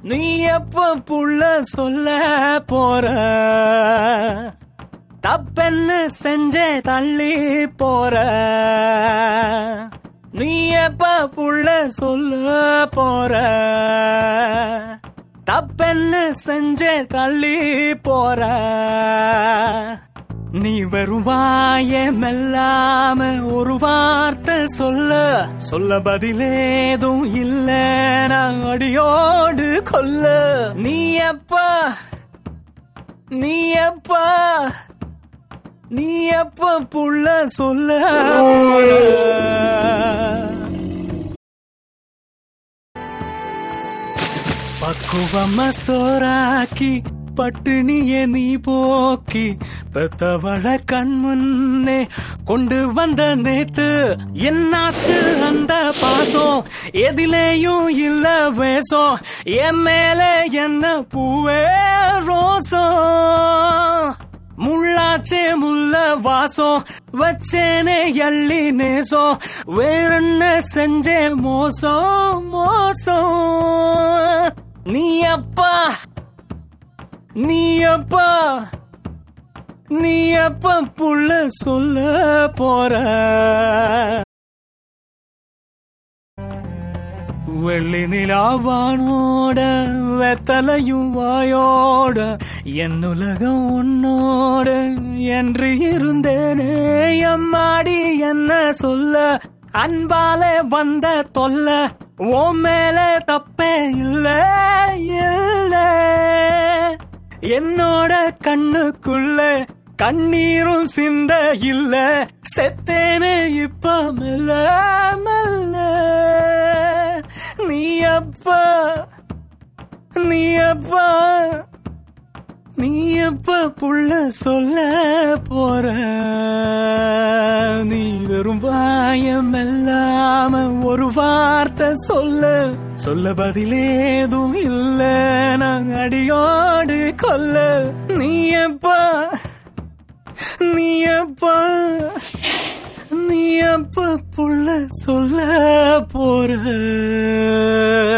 நீ எப்ப புள்ள சொல்ல போற தப்பென்னு செஞ்சே தள்ளி போற நீ எப்ப புள்ள சொல்ல போற தப்பென்னு செஞ்சே தள்ளி போற நீ வருவாய மெல்லாம ஒரு வார்த்தை சொல்ல சொல்ல பதிலேதும் இல்ல நான் அடியோடு கொல்ல நீ எப்ப நீ எப்ப நீ எப்ப புள்ள சொல்ல போற? பக்குவம சோறாக்கி பட்டினிய நீ போக்கி பெத்தவள கண் முன்னே கொண்டு வந்த நேத்து என்னாச்சு அந்த பாசம் எதிலேயும் இல்ல வேஷம் என் மேல என்ன பூவே ரோசம் முள்ளாச்சே முள்ள வாசம் வச்சேனே எள்ளி நேசம் வேறென்ன செஞ்சே மோசம் மோசம் நீ அப்பா நீ அப்பா நீ அப்ப புள்ள சொல்ல போற வெள்ளி நிலாவானோட வெத்தலையும் வாயோட என் உலகம் உன்னோட என்று இருந்தேனே எம்மாடி என்ன சொல்ல அன்பால வந்த தொல்ல ஓ மேல தப்பே இல்ல இல்ல என்னோட கண்ணுக்குள்ள கண்ணீரும் சிந்த இல்ல செத்தேனே இப்ப மெல்ல மெல்ல நீ அப்பா நீ அப்பா நீ எப்ப புள்ள சொல்ல போற நீ வெறும் வாயம் இல்லாம ஒரு வார்த்தை சொல்ல சொல்ல பதிலேதும் இல்ல நான் அடியோடு கொல்ல நீ எப்பா நீ எப்பா நீ எப்ப புள்ள சொல்ல போற